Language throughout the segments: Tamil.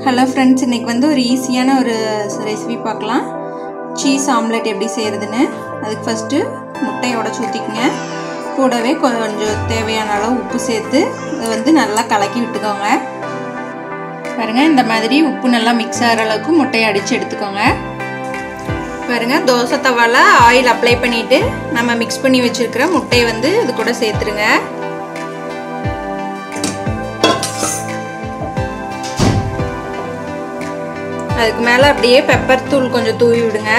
ஹலோ ஃப்ரெண்ட்ஸ் இன்றைக்கி வந்து ஒரு ஈஸியான ஒரு ரெசிபி பார்க்கலாம் சீஸ் ஆம்லெட் எப்படி செய்கிறதுன்னு அதுக்கு ஃபஸ்ட்டு முட்டையை உடச்சி ஊற்றிக்குங்க கூடவே கொஞ்சம் தேவையான அளவு உப்பு சேர்த்து இதை வந்து நல்லா கலக்கி விட்டுக்கோங்க பாருங்கள் இந்த மாதிரி உப்பு நல்லா மிக்ஸ் ஆகிற அளவுக்கு முட்டையை அடித்து எடுத்துக்கோங்க பாருங்கள் தோசை தவாவில் ஆயில் அப்ளை பண்ணிவிட்டு நம்ம மிக்ஸ் பண்ணி வச்சுருக்கிற முட்டையை வந்து இது கூட சேர்த்துருங்க அதுக்கு மேலே அப்படியே பெப்பர் தூள் கொஞ்சம் தூவி விடுங்க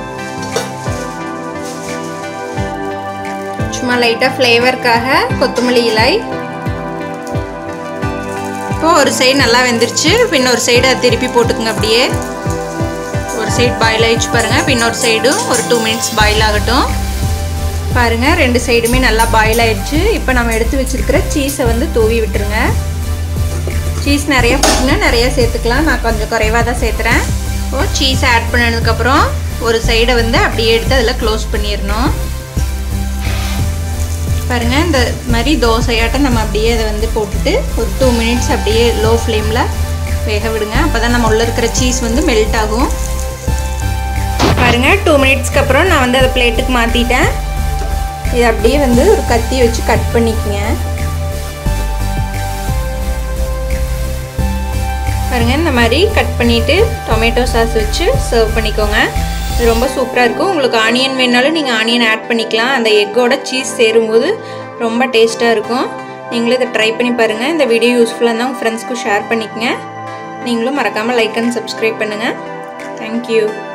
சும்மா லைட்டாக ஃப்ளேவருக்காக கொத்தமல்லி இலை இப்போ ஒரு சைடு நல்லா வெந்துருச்சு இன்னொரு சைடு அதை திருப்பி போட்டுக்குங்க அப்படியே ஒரு சைடு பாயில் ஆயிடுச்சு பாருங்கள் இன்னொரு சைடும் ஒரு டூ மினிட்ஸ் பாயில் ஆகட்டும் பாருங்கள் ரெண்டு சைடுமே நல்லா பாயில் ஆயிடுச்சு இப்போ நம்ம எடுத்து வச்சுருக்கிற சீஸை வந்து தூவி விட்டுருங்க சீஸ் நிறையா போட்டுங்க நிறையா சேர்த்துக்கலாம் நான் கொஞ்சம் குறைவாக தான் சேர்த்துறேன் இப்போ சீஸ் ஆட் பண்ணதுக்கப்புறம் ஒரு சைடை வந்து அப்படியே எடுத்து அதில் க்ளோஸ் பண்ணிடணும் பாருங்கள் இந்த மாதிரி தோசையாட்டம் நம்ம அப்படியே அதை வந்து போட்டுட்டு ஒரு டூ மினிட்ஸ் அப்படியே லோ ஃப்ளேமில் வேக விடுங்க அப்போ தான் நம்ம உள்ளே இருக்கிற சீஸ் வந்து மெல்ட் ஆகும் பாருங்கள் டூ மினிட்ஸ்க்கு அப்புறம் நான் வந்து அதை பிளேட்டுக்கு மாற்றிட்டேன் இதை அப்படியே வந்து ஒரு கத்தி வச்சு கட் பண்ணிக்கங்க பாருங்கள் இந்த மாதிரி கட் பண்ணிவிட்டு டொமேட்டோ சாஸ் வச்சு சர்வ் பண்ணிக்கோங்க இது ரொம்ப சூப்பராக இருக்கும் உங்களுக்கு ஆனியன் வேணாலும் நீங்கள் ஆனியன் ஆட் பண்ணிக்கலாம் அந்த எக்கோட சீஸ் சேரும்போது ரொம்ப டேஸ்ட்டாக இருக்கும் நீங்களும் இதை ட்ரை பண்ணி பாருங்கள் இந்த வீடியோ யூஸ்ஃபுல்லாக இருந்தால் உங்கள் ஃப்ரெண்ட்ஸ்க்கும் ஷேர் பண்ணிக்கங்க நீங்களும் மறக்காமல் லைக் அண்ட் சப்ஸ்கிரைப் பண்ணுங்கள் தேங்க்யூ